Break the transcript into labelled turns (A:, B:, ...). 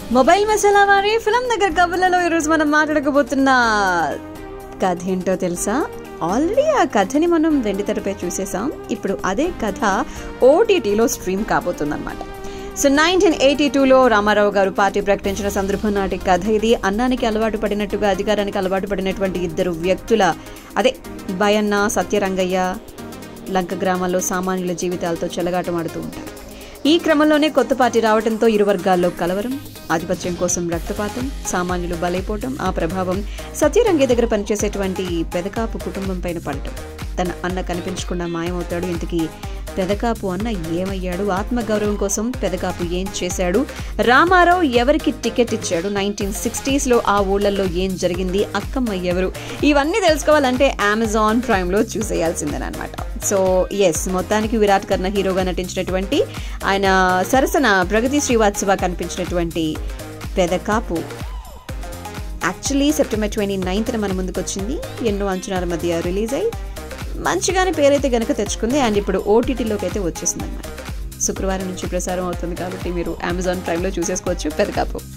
A: mobile masala వారి film దగ్గర కబుర్లలో ఈరోజు మనం మాట్లాడకపోతున్న కథ ఏంటో తెలుసా ఆల్రెడీ ఆ కథని మనం వెండి తెరపై చూసేసాం ఇప్పుడు అదే కథ ఓటీటీలో స్ట్రీమ్ కాబోతుందన్నమాట సో నైన్టీన్ ఎయిటీ టూలో రామారావు గారు పార్టీ ప్రకటించిన సందర్భం నాటి కథ ఇది అన్నానికి అలవాటు పడినట్టుగా అధికారానికి అలవాటు పడినటువంటి ఇద్దరు వ్యక్తుల అదే భయన్న సత్యరంగయ్య లంక గ్రామాల్లో సామాన్యుల జీవితాలతో చెలగాటమాడుతూ ఉంటారు ఈ క్రమంలోనే కొత్త పార్టీ రావడంతో ఇరు వర్గాల్లో కలవరం ఆధిపత్యం కోసం రక్తపాతం సామాన్యులు బలైపోవటం ఆ ప్రభావం సత్యరంగే దగ్గర పనిచేసేటువంటి పెదకాపు కుటుంబం పైన పడటం తన అన్న కనిపించకుండా మాయమవుతాడు ఇంతకీ పెదకాపు అన్న ఏమయ్యాడు ఆత్మగౌరవం కోసం పెదకాపు ఏం చేశాడు రామారావు ఎవరికి టికెట్ ఇచ్చాడు నైన్టీన్ సిక్స్టీస్లో ఆ ఊళ్ళల్లో ఏం జరిగింది అక్కమ్మ ఎవరు ఇవన్నీ తెలుసుకోవాలంటే అమెజాన్ ప్రైమ్లో చూసేయాల్సిందేనమాట సో ఎస్ మొత్తానికి విరాట్ కర్ణ హీరోగా నటించినటువంటి ఆయన సరసన ప్రగతి శ్రీవాత్సవ కనిపించినటువంటి పెదకాపు యాక్చువల్లీ సెప్టెంబర్ ట్వంటీ నైన్త్న మన ముందుకు వచ్చింది ఎన్నో అంచనాల మధ్య రిలీజ్ అయ్యి మంచిగానే పేరైతే గనక తెచ్చుకుంది అండ్ ఇప్పుడు ఓటీటీలోకి అయితే వచ్చేసింది అనమాట శుక్రవారం నుంచి ప్రసారం అవుతుంది కాబట్టి మీరు అమెజాన్ ప్రైమ్లో చూసేసుకోవచ్చు పెదకాపు